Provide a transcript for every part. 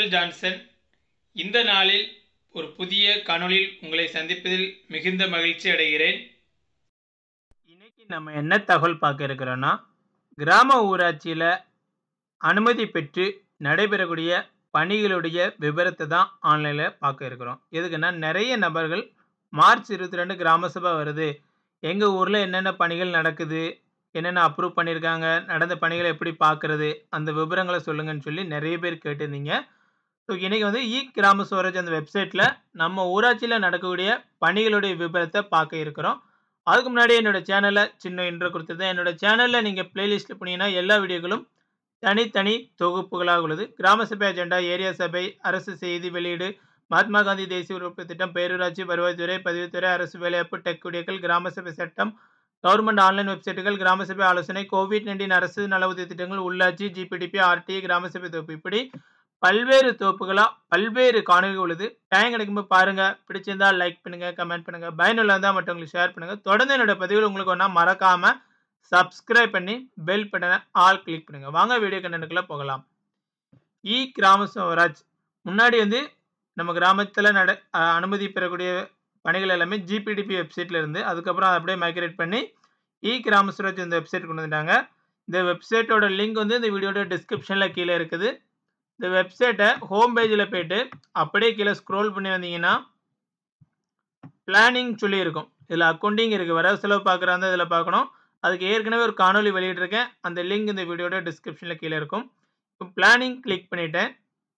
Michael Johnson இந்த நாளில் ஒரு புதிய காணொளியில் உங்களை சந்திப்பதில் மிகுந்த மகிழ்ச்சி அடைகிறேன் இன்னைக்கு நம்ம என்ன தகவல் பார்க்க இருக்கிறோன்னா கிராம ஊராட்சியில் அனுமதி பெற்று நடைபெறக்கூடிய பணிகளுடைய விவரத்தை தான் ஆன்லைனில் பார்க்க இருக்கிறோம் எதுக்குன்னா நிறைய நபர்கள் மார்ச் இருபத்தி ரெண்டு கிராம சபை வருது எங்கள் ஊரில் என்னென்ன பணிகள் நடக்குது என்னென்ன அப்ரூவ் பண்ணியிருக்காங்க நடந்த பணிகளை எப்படி பார்க்குறது அந்த விவரங்களை சொல்லுங்கன்னு சொல்லி நிறைய பேர் கேட்டிருந்தீங்க ஸோ இன்றைக்கி வந்து இ கிராம ஸ்வராஜ் அந்த வெப்சைட்டில் நம்ம ஊராட்சியில் நடக்கக்கூடிய பணிகளுடைய விவரத்தை பார்க்க இருக்கிறோம் அதுக்கு முன்னாடி என்னோடய சேனலில் சின்ன இன்ட்ரோ கொடுத்துருந்தேன் என்னோடய சேனலில் நீங்கள் பிளேலிஸ்ட்டில் போனீங்கன்னா எல்லா வீடியோக்களும் தனித்தனி தொகுப்புகளாக உள்ளது கிராம சபை அஜெண்டா ஏரியா சபை அரசு செய்தி வெளியீடு மகாத்மா காந்தி தேசிய உறுப்பு திட்டம் பேரூராட்சி வருவாய்த்துறை பதிவுத்துறை அரசு வேலைவாய்ப்பு டெக் குடியக்கள் கிராம சபை சட்டம் கவர்மெண்ட் ஆன்லைன் வெப்சைட்டுகள் கிராம சபை ஆலோசனை கோவிட் நைன்டீன் அரசு நல உதவி திட்டங்கள் உள்ளாட்சி ஜிபிடிபி ஆர்டிஐ கிராம சபை தொகுப்பு இப்படி பல்வேறு தொகுப்புகளாக பல்வேறு காணொலிகள் உள்ளது டைம் கிடைக்கும்போது பாருங்கள் பிடிச்சிருந்தா லைக் பண்ணுங்கள் கமெண்ட் பண்ணுங்கள் பயனுள்ளதாக மற்றவங்களுக்கு ஷேர் பண்ணுங்கள் தொடர்ந்து என்னோட பதிவுகள் உங்களுக்கு ஒன்றா மறக்காமல் சப்ஸ்கிரைப் பண்ணி பெல் பட்டனை ஆல் கிளிக் பண்ணுங்கள் வாங்க வீடியோ கண்டனுக்குள்ளே போகலாம் இ கிராம ஸ்வராஜ் முன்னாடி வந்து நம்ம கிராமத்தில் நட அனுமதி பெறக்கூடிய பணிகள் எல்லாமே ஜிபிடிபி வெப்சைட்டில் இருந்து அதுக்கப்புறம் அப்படியே மைக்ரேட் பண்ணி இ கிராம ஸ்வராஜ் இந்த வெப்சைட் கொண்டு வந்துட்டாங்க இந்த வெப்சைட்டோட லிங்க் வந்து இந்த வீடியோட டிஸ்கிரிப்ஷனில் கீழே இருக்குது இந்த வெப்சைட்டை ஹோம் பேஜில் போயிட்டு அப்படியே கீழே ஸ்க்ரோல் பண்ணி வந்தீங்கன்னா பிளானிங் சொல்லி இருக்கும் இதில் அக்கௌண்டிங் இருக்குது வரவு செலவு பார்க்குறாங்க இதில் பார்க்கணும் அதுக்கு ஏற்கனவே ஒரு காணொலி வெளியிட்டிருக்கேன் அந்த லிங்க் இந்த வீடியோட டிஸ்கிரிப்ஷனில் கீழே இருக்கும் இப்போ பிளானிங் கிளிக் பண்ணிட்டேன்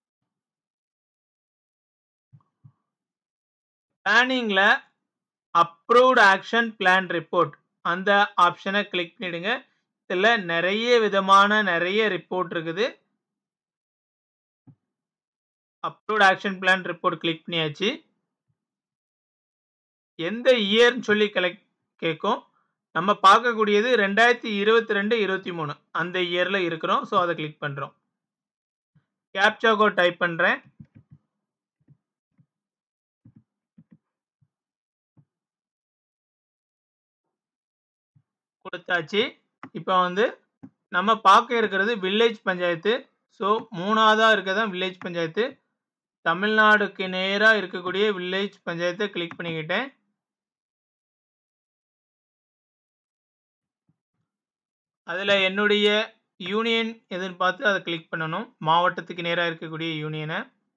பிளானிங்கில் அப்ரூவ்டு ஆக்ஷன் பிளான் ரிப்போர்ட் அந்த ஆப்ஷனை கிளிக் பண்ணிவிடுங்க இதில் நிறைய விதமான நிறைய ரிப்போர்ட் இருக்குது approved action plan report click பண்ணியாச்சு எந்த இயர்னு சொல்லி கலெக்ட் கேட்கும் நம்ம பார்க்கக்கூடியது ரெண்டாயிரத்தி இருபத்தி ரெண்டு இருபத்தி மூணு அந்த இயரில் இருக்கிறோம் ஸோ அதை கிளிக் பண்ணுறோம் கேப்சா கோட் டைப் பண்ணுறேன் கொடுத்தாச்சு இப்போ வந்து நம்ம பார்க்க இருக்கிறது வில்லேஜ் பஞ்சாயத்து ஸோ மூணாவதாக இருக்கிறதான் வில்லேஜ் பஞ்சாயத்து தமிழ்நாடுக்கு நேராக இருக்கக்கூடிய வில்லேஜ் பஞ்சாயத்தை கிளிக் பண்ணிக்கிட்டேன் அதில் என்னுடைய யூனியன் எதுன்னு பார்த்து அதை கிளிக் பண்ணணும் மாவட்டத்துக்கு நேராக இருக்கக்கூடிய யூனியனை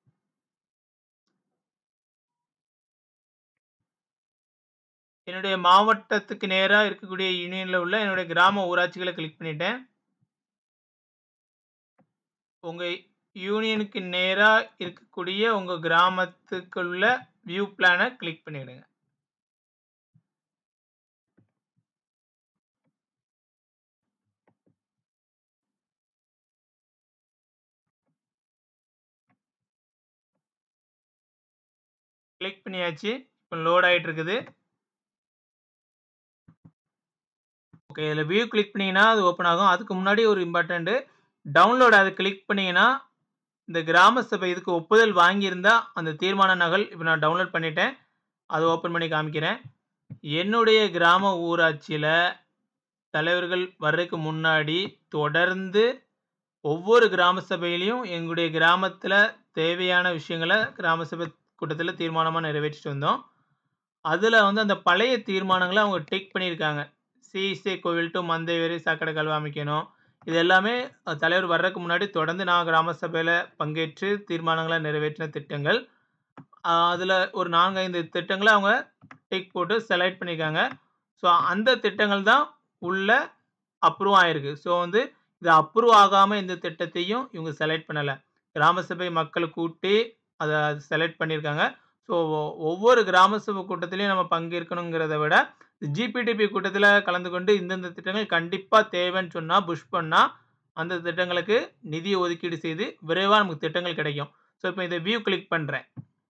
என்னுடைய மாவட்டத்துக்கு நேராக இருக்கக்கூடிய யூனியனில் உள்ள என்னுடைய கிராம ஊராட்சிகளை கிளிக் பண்ணிட்டேன் உங்கள் யூனியனுக்கு நேராக இருக்கக்கூடிய உங்கள் கிராமத்துக்குள்ள வியூ பிளானை கிளிக் பண்ணிவிடுங்க கிளிக் பண்ணியாச்சு இப்போ லோட் ஆகிட்டு இருக்குது ஓகே இதில் வியூ கிளிக் பண்ணிங்கன்னா அது ஓப்பன் ஆகும் அதுக்கு முன்னாடி ஒரு இம்பார்ட்டண்ட்டு டவுன்லோட் அதை கிளிக் பண்ணிங்கன்னா இந்த கிராம சபை இதுக்கு ஒப்புதல் வாங்கியிருந்தால் அந்த தீர்மான நகல் இப்போ நான் டவுன்லோட் பண்ணிட்டேன் அதை ஓப்பன் பண்ணி காமிக்கிறேன் என்னுடைய கிராம ஊராட்சியில் தலைவர்கள் வர்றதுக்கு முன்னாடி தொடர்ந்து ஒவ்வொரு கிராம சபையிலையும் எங்களுடைய கிராமத்தில் தேவையான விஷயங்களை கிராம சபை கூட்டத்தில் தீர்மானமாக நிறைவேற்றிட்டு வந்தோம் அதில் வந்து அந்த பழைய தீர்மானங்களை அவங்க டேக் பண்ணியிருக்காங்க சிஇசே கோவில் டு மந்தை வரை சாக்கடை கல்வி அமைக்கணும் இது எல்லாமே தலைவர் வர்றதுக்கு முன்னாடி தொடர்ந்து நான் கிராம சபையில் பங்கேற்று தீர்மானங்களை நிறைவேற்றின திட்டங்கள் அதில் ஒரு நான்கு ஐந்து திட்டங்களை அவங்க டிக் போட்டு செலக்ட் பண்ணியிருக்காங்க ஸோ அந்த திட்டங்கள் தான் உள்ள அப்ரூவ் ஆகிருக்கு ஸோ வந்து இது அப்ரூவ் ஆகாமல் இந்த திட்டத்தையும் இவங்க செலக்ட் பண்ணலை கிராம சபை மக்களை கூட்டி அதை செலக்ட் பண்ணியிருக்காங்க ஸோ ஒவ்வொரு கிராம சபை கூட்டத்திலையும் நம்ம பங்கேற்கணுங்கிறத விட ஜிபிடிபி கூட்டத்தில் கலந்து கொண்டு இந்தந்த திட்டங்கள் கண்டிப்பாக தேவைன்னு சொன்னால் புஷ் பண்ணால் அந்த திட்டங்களுக்கு நிதி ஒதுக்கீடு செய்து விரைவாக நமக்கு திட்டங்கள் கிடைக்கும் ஸோ இப்போ இதை வியூ கிளிக் பண்ணுறேன்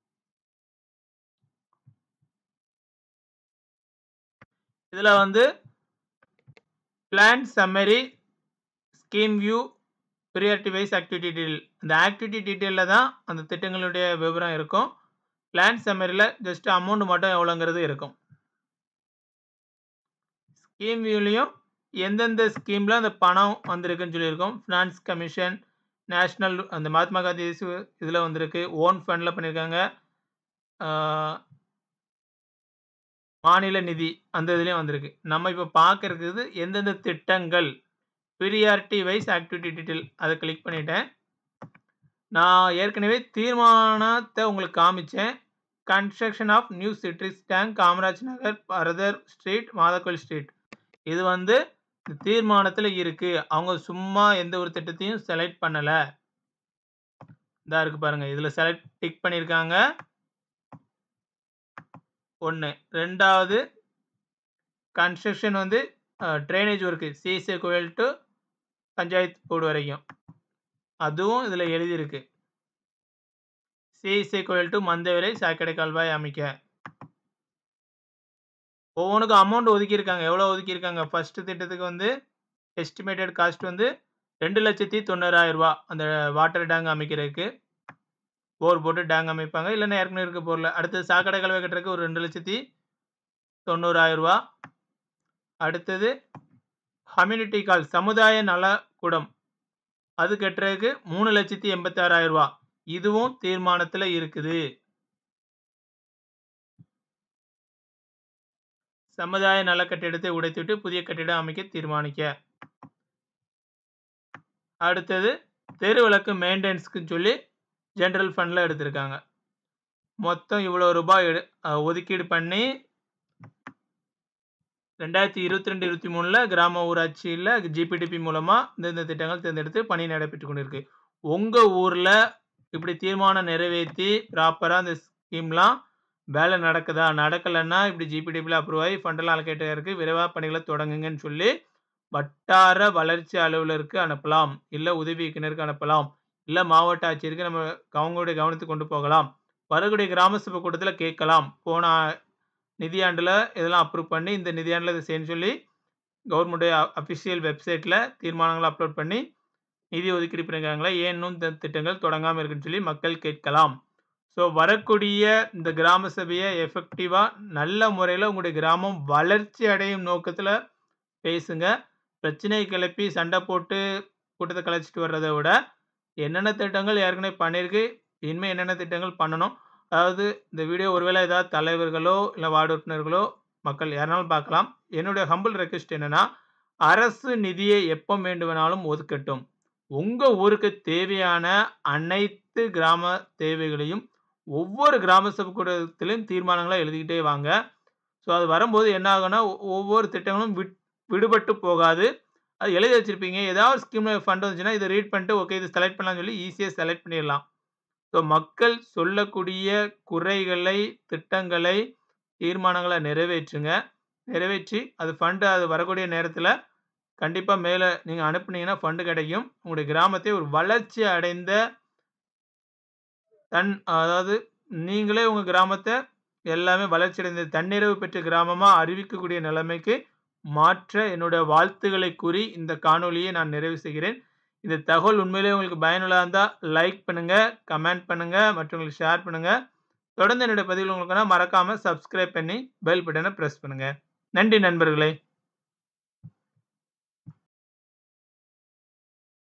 இதில் வந்து plan summary scheme view priority wise activity detail இந்த ஆக்டிவிட்டி டீட்டெயிலில் தான் அந்த திட்டங்களுடைய விவரம் இருக்கும் பிளான் சம்மரியில் ஜஸ்ட் அமௌண்ட் மட்டும் எவ்வளோங்கிறது இருக்கும் ஸ்கீம் வியூலையும் எந்தெந்த ஸ்கீமில் அந்த பணம் வந்திருக்குன்னு சொல்லியிருக்கோம் ஃபினான்ஸ் கமிஷன் நேஷ்னல் அந்த மகாத்மா காந்தி இதில் வந்திருக்கு ஓன் ஃபண்டில் பண்ணியிருக்காங்க மாநில நிதி அந்த இதுலேயும் வந்திருக்கு நம்ம இப்போ பார்க்கறது எந்தெந்த திட்டங்கள் ப்ரியாரிட்டி வைஸ் ஆக்டிவிட்டி டீட்டெயில் அதை கிளிக் பண்ணிட்டேன் நான் ஏற்கனவே தீர்மானத்தை உங்களுக்கு காமிச்சேன் கன்ஸ்ட்ரக்ஷன் ஆஃப் நியூ சிட்ரிஸ் tank Kamaraj Nagar Bharathar street மாதக்கோயில் street இது வந்து தீர்மானத்தில் இருக்குது அவங்க சும்மா எந்த ஒரு திட்டத்தையும் செலக்ட் பண்ணலை இதாக இருக்குது பாருங்கள் இதில் செலக்ட் டிக் பண்ணியிருக்காங்க ஒன்று ரெண்டாவது கன்ஸ்ட்ரக்ஷன் வந்து ட்ரைனேஜ் ஒர்க்கு சிஎஸ்ஏ கோயில் டு பஞ்சாயத்து போர்டு வரைக்கும் அதுவும் இதில் எழுதியிருக்கு சிஎஸ்ஏ கோயில் டு மந்தவிலை சாக்கடை கால்வாய் அமைக்க ஒவ்வொன்றுக்கும் அமௌண்ட் ஒதுக்கியிருக்காங்க எவ்வளோ ஒதுக்கியிருக்காங்க ஃபஸ்ட்டு திட்டத்துக்கு வந்து எஸ்டிமேட்டட் காஸ்ட் வந்து ரெண்டு லட்சத்தி தொண்ணூறாயிரம் ரூபா அந்த வாட்டர் டேங்க் அமைக்கிறதுக்கு போர் போட்டு டேங்க் அமைப்பாங்க இல்லைன்னா ஏற்கனவே இருக்க போரில் அடுத்தது சாக்கடை கலவை கட்டுறதுக்கு ஒரு ரெண்டு லட்சத்தி தொண்ணூறாயிரம் ரூபா அடுத்தது கம்யூனிட்டி கால் சமுதாய நலக்கூடம் அது கட்டுறதுக்கு மூணு லட்சத்தி எண்பத்தாறாயிரம் ரூபா இதுவும் தீர்மானத்தில் இருக்குது சமுதாய நல கட்டிடத்தை உடைத்துவிட்டு புதிய கட்டிடம் அமைக்க தீர்மானிக்க அடுத்தது தெரு விளக்கு மெயின்டெனன்ஸ்க்குன்னு சொல்லி ஜென்ரல் ஃபண்டில் எடுத்திருக்காங்க மொத்தம் இவ்வளோ ரூபாய் எடு ஒதுக்கீடு பண்ணி ரெண்டாயிரத்தி இருபத்தி ரெண்டு இருபத்தி மூணில் கிராம ஊராட்சியில் ஜிபிடிபி மூலமாக இந்தந்த திட்டங்கள் தேர்ந்தெடுத்து பணி நடைபெற்று கொண்டிருக்கு உங்கள் ஊரில் இப்படி தீர்மானம் நிறைவேற்றி ப்ராப்பராக அந்த ஸ்கீம்லாம் வேலை நடக்குதா நடக்கலைன்னா இப்படி ஜிபிடிபியில் அப்ரூவ் ஆகி ஃபண்டெல்லாம் அலோகேட் இருக்குது விரைவாக பணிகளை தொடங்குங்கன்னு சொல்லி வட்டார வளர்ச்சி அலுவலருக்கு அனுப்பலாம் இல்லை உதவி இயக்குனருக்கு அனுப்பலாம் இல்லை மாவட்ட ஆட்சியருக்கு நம்ம அவங்களுடைய கவனத்துக்கு கொண்டு போகலாம் வரக்கூடிய கிராம சபை கூட்டத்தில் கேட்கலாம் போன நிதியாண்டில் இதெல்லாம் அப்ரூவ் பண்ணி இந்த நிதியாண்டில் இதை செய்யணும்னு சொல்லி கவர்மெண்ட்டுடைய அஃபிஷியல் வெப்சைட்டில் தீர்மானங்களை அப்லோட் பண்ணி நிதி ஒதுக்கீடு பண்ணியிருக்காங்களா ஏன் இன்னும் இந்த திட்டங்கள் தொடங்காமல் இருக்குன்னு சொல்லி மக்கள் கேட்கலாம் ஸோ வரக்கூடிய இந்த கிராம சபையை எஃபெக்டிவாக நல்ல முறையில் உங்களுடைய கிராமம் வளர்ச்சி அடையும் நோக்கத்தில் பேசுங்க பிரச்சனை கிளப்பி சண்டை போட்டு கூட்டத்தை கலைச்சிட்டு வர்றதை விட என்னென்ன திட்டங்கள் ஏற்கனவே பண்ணியிருக்கு இனிமேல் என்னென்ன திட்டங்கள் பண்ணணும் அதாவது இந்த வீடியோ ஒருவேளை ஏதாவது தலைவர்களோ இல்லை வார்டு உறுப்பினர்களோ மக்கள் யாருனாலும் பார்க்கலாம் என்னுடைய ஹம்பிள் ரெக்வெஸ்ட் என்னென்னா அரசு நிதியை எப்போ வேண்டுமானாலும் ஒதுக்கட்டும் உங்கள் ஊருக்கு தேவையான அனைத்து கிராம தேவைகளையும் ஒவ்வொரு கிராம சபை கூட்டத்திலையும் தீர்மானங்களாக எழுதிக்கிட்டே வாங்க ஸோ அது வரும்போது என்ன ஆகும்னா ஒவ்வொரு திட்டங்களும் விட் விடுபட்டு போகாது அது எழுதி வச்சுருப்பீங்க ஏதாவது ஸ்கீமில் ஃபண்ட் வந்துச்சுன்னா இதை ரீட் பண்ணிட்டு ஓகே இது செலக்ட் பண்ணலாம்னு சொல்லி ஈஸியாக செலக்ட் பண்ணிடலாம் ஸோ மக்கள் சொல்லக்கூடிய குறைகளை திட்டங்களை தீர்மானங்களை நிறைவேற்றுங்க நிறைவேற்றி அது ஃபண்டு அது வரக்கூடிய நேரத்தில் கண்டிப்பாக மேலே நீங்கள் அனுப்புனீங்கன்னா ஃபண்டு கிடைக்கும் உங்களுடைய கிராமத்தை ஒரு வளர்ச்சி அடைந்த தன் அதாவது நீங்களே உங்கள் கிராமத்தை எல்லாமே வளர்ச்சி அடைந்த தன்னிறைவு பெற்ற கிராமமாக அறிவிக்கக்கூடிய நிலைமைக்கு மாற்ற என்னோட வாழ்த்துக்களை கூறி இந்த காணொலியை நான் நிறைவு செய்கிறேன் இந்த தகவல் உண்மையிலேயே உங்களுக்கு பயனுள்ளதாக இருந்தால் லைக் பண்ணுங்கள் கமெண்ட் பண்ணுங்கள் மற்றவங்களுக்கு ஷேர் பண்ணுங்கள் தொடர்ந்து என்னுடைய பதிவில் உங்களுக்குன்னா மறக்காமல் சப்ஸ்கிரைப் பண்ணி பெல் பட்டனை ப்ரெஸ் பண்ணுங்கள் நன்றி நண்பர்களே